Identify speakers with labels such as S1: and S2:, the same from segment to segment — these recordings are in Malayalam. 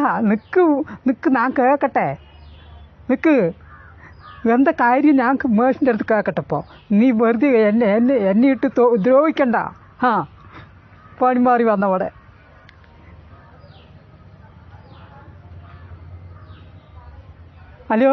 S1: നിക്ക് നിക്ക് ഞാൻ കേൾക്കട്ടെ നിക്ക് എന്താ കാര്യം ഞാൻ മേഷിൻ്റെ അടുത്ത് കേൾക്കട്ടെ ഇപ്പോൾ നീ വെറുതെ എന്നെ എന്നെ എന്നെ ഇട്ട് തോ- ദ്രോഹിക്കണ്ട ആ പണി മാറി വന്നവിടെ ഹലോ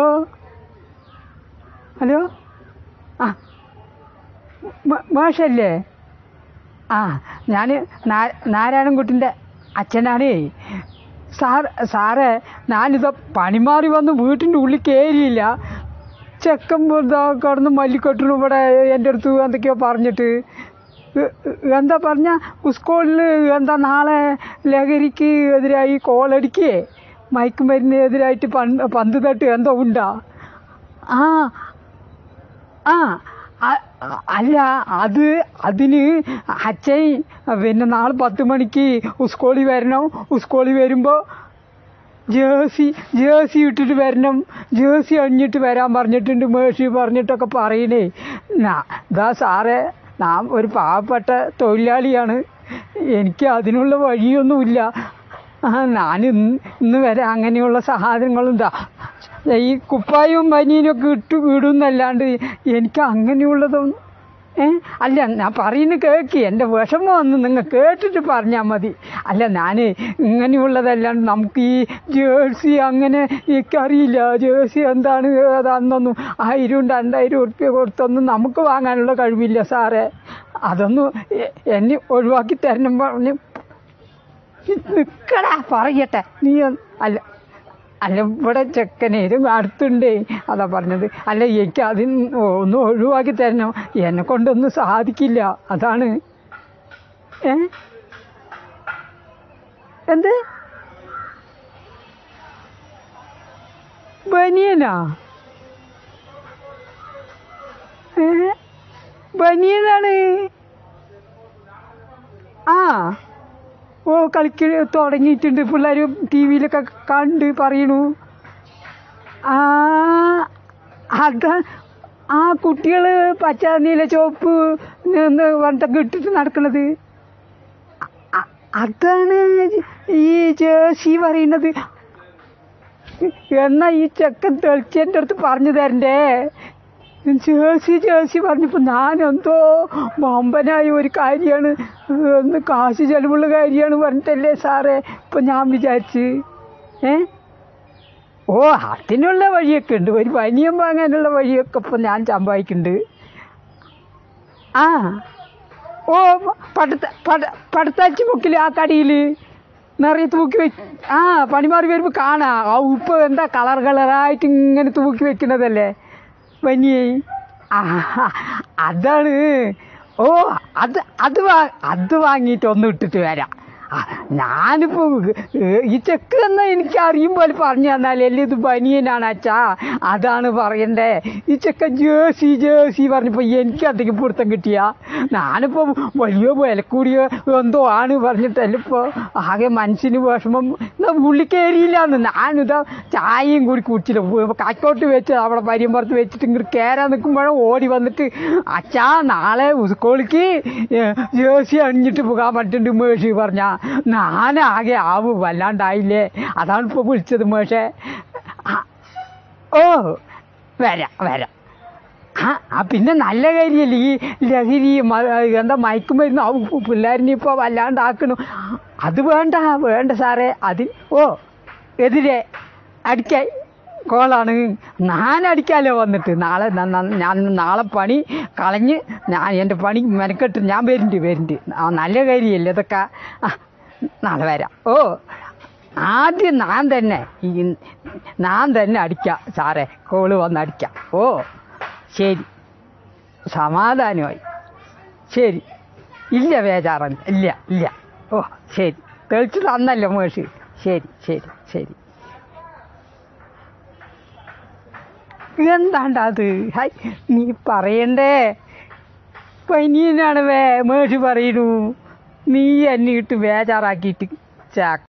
S1: ഹലോ ആ മ- മാഷല്ലേ ആ ഞാൻ നാരായണൻകുട്ടിൻ്റെ അച്ഛനാണേ സാർ സാറേ ഞാനിത് പണിമാറി വന്ന് വീട്ടിൻ്റെ ഉള്ളിൽ കയറിയില്ല ചെക്കൻ ഇതാ കിടന്ന് മല്ലിക്കെട്ടിന് ഇവിടെ എൻ്റെ അടുത്ത് എന്തൊക്കെയോ പറഞ്ഞിട്ട് എ- എ- എന്താ പറഞ്ഞ സ്കൂളിൽ എന്താ നാളെ ലഹരിക്ക് എതിരായി കോളടിക്കേ മയക്കുമരുന്ന് എതിരായിട്ട് പന്ത് പന്ത് തട്ട് എന്തോ ഉണ്ടോ ആ ആ അ- അല്ല അത് അതിന് അച്ഛൻ പിന്നെ നാളെ പത്ത് മണിക്ക് സ്കൂളിൽ വരണം സ്കൂളിൽ വരുമ്പോൾ ജേഴ്സി ജേഴ്സി ഇട്ടിട്ട് വരണം ജേഴ്സി അണിഞ്ഞിട്ട് വരാൻ പറഞ്ഞിട്ടുണ്ട് മേഴ്സി പറഞ്ഞിട്ടൊക്കെ പറയണേ നാ ഇതാ സാറേ നാം ഒരു പാവപ്പെട്ട തൊഴിലാളിയാണ് എനിക്ക് അതിനുള്ള വഴിയൊന്നുമില്ല ആ ഞാൻ ഇന്ന് ഇന്ന് വരെ അങ്ങനെയുള്ള സാധനങ്ങളും ഇതാ ഈ കുപ്പായവും ബനിയനൊക്കെ ഇട്ട് ഇടുന്നല്ലാണ്ട് എനിക്ക് അങ്ങനെയുള്ളതൊന്നും ഏ അല്ല ഞാൻ പറയുന്നത് കേൾക്ക് എൻ്റെ വിഷമം ഒന്ന് നിങ്ങൾ കേട്ടിട്ട് പറഞ്ഞാൽ മതി അല്ല ഞാൻ ഇങ്ങനെയുള്ളതല്ലാണ്ട് നമുക്ക് ഈ ജേഴ്സി അങ്ങനെ എനിക്കറിയില്ല ജേഴ്സി എന്താണ് അതൊന്നും ആയിരം രണ്ടായിരം ഉറുപ്പ്യ കൊടുത്തൊന്നും നമുക്ക് വാങ്ങാനുള്ള കഴിവില്ല സാറേ അതൊന്നും എ- എന്നെ ഒഴിവാക്കി തരണം പറഞ്ഞ് നിൽക്കടാ പറയട്ടെ നീ ഒന്ന് അല്ല അല്ല ഇവിടെ ചെക്കനേരും അടുത്തുണ്ടേ അതാ പറഞ്ഞത് അല്ല എനിക്ക് അതിന് ഒന്ന് ഒഴിവാക്കി തരണം എന്നെ കൊണ്ടൊന്നും സാധിക്കില്ല അതാണ് ഏ എന്ത് ബനിയനാ ഏ ബനിയനാണ് ആ ഓ കളിക്ക തുടങ്ങിയിട്ടുണ്ട് പിള്ളേർ ടി വിയിലൊക്കെ കണ്ട് പറയണു ആ അതാ ആ കുട്ടികൾ പച്ച നീല ചുവപ്പ് എന്ന് പറഞ്ഞിട്ടൊക്കെ ഇട്ടിട്ട് നടക്കണത് അ- അതാണ് ഈ ജേഴ്സി പറയുന്നത് എന്നാ ഈ ചെക്കൻ തെളിച്ചെൻ്റെ അടുത്ത് പറഞ്ഞു തരണ്ടേ ജേഴ്സി ജേഴ്സി പറഞ്ഞപ്പോൾ ഞാൻ എന്തോ വമ്പനായ ഒരു കാര്യമാണ് ഒന്ന് കാശ് ചെലവുള്ള കാര്യമാണ് പറഞ്ഞിട്ടല്ലേ സാറേ ഇപ്പം ഞാൻ വിചാരിച്ച് ഏ ഓ അതിനുള്ള വഴിയൊക്കെ ഉണ്ട് ഒരു പനിയം വാങ്ങാനുള്ള വഴിയൊക്കെ ഇപ്പം ഞാൻ സമ്പാദിക്കുന്നുണ്ട് ആ ഓ പടുത്ത പട പടുത്താച്ചി മുക്കിൽ ആ കടിയിൽ നിറയെ തൂക്കി വെച്ച് ആ പണിമാറി വരുമ്പോൾ കാണാം ആ ഉപ്പ് എന്താ കളർ കളറായിട്ട് ഇങ്ങനെ തൂക്കി വെക്കുന്നതല്ലേ പനിയെ ആ അതാണ് ഓ അത് അത് വാ അത് വാങ്ങിയിട്ട് ഒന്ന് ഇട്ടിട്ട് വരാം ആ, ഞാനിപ്പോൾ ഈ ചെക്ക് എന്നാൽ എനിക്ക് അറിയും പോലെ പറഞ്ഞു തന്നാലല്ലേ ഇത് ബനിയനാണ് അച്ഛാ അതാണ് പറയണ്ടേ ഈ ചെക്ക ജേഴ്സി ജേഴ്സി പറഞ്ഞപ്പോൾ എനിക്ക് അധികം പിടുത്തം കിട്ടിയ ഞാനിപ്പോൾ വലിയ വില കൂടിയ എന്തോ ആണ് പറഞ്ഞിട്ടല്ല ഇപ്പോൾ ആകെ മനസ്സിന് വിഷമം എന്നാ ഉള്ളി കയറിയില്ലാന്ന് ഞാനിതാ ചായയും കൂടി കുടിച്ചില്ല കക്കോട്ട് വെച്ച് അവിടെ പരിയമ്പുറത്ത് വെച്ചിട്ട് ഇങ്ങോട്ട് കയറാൻ നിൽക്കുമ്പോഴും ഓടി വന്നിട്ട് അച്ഛാ നാളെ സ്കൂളിക്ക് ജേഴ്സി അണിഞ്ഞിട്ട് പോകാൻ പറ്റുന്നുണ്ട് മേഷി പറഞ്ഞ ഞാനാകെ ആവ് വല്ലാണ്ടായില്ലേ അതാണ് ഇപ്പോൾ വിളിച്ചത് മേഷേ ആ, ഓ വരാം വരാം ആ ആ പിന്നെ നല്ല കാര്യമല്ലേ ഈ ലഹരി മ- എന്താ മയക്കുമരുന്ന് ആ പിള്ളേരിനെ ഇപ്പോൾ വല്ലാണ്ടാക്കണു അത് വേണ്ട വേണ്ട സാറേ അത് ഓ എതിരെ അടിക്കാൻ കോളാണ് ഞാൻ അടിക്കാലോ വന്നിട്ട് നാളെ ന- ന- ഞാൻ നാളെ പണി കളഞ്ഞ് ഞാൻ എൻ്റെ പണി മെനക്കെട്ട് ഞാൻ വരുന്നുണ്ട് വരുന്നുണ്ട് ആ നല്ല കാര്യമല്ലേ ഇതൊക്കെ ആ നാളെ വരാം ഓ ആദ്യം ഞാൻ തന്നെ ഈ ഞാൻ തന്നെ അടിക്കാം സാറേ കോള് വന്ന് അടിക്കാം ഓ ശരി സമാധാനമായി ശരി ഇല്ല ബേജാറല്ല ഇല്ല ഇല്ല ഓ ശരി തെളിച്ച് തന്നല്ലോ മേഷ് ശരി ശരി ശരി എന്താണ്ട് അത് ഹൈ നീ പറയണ്ടേ പനീനാണ് വേ മേഷ് പറയണു നീ എന്നെ ഇട്ട് ബേജാറാക്കിയിട്ട് ചാ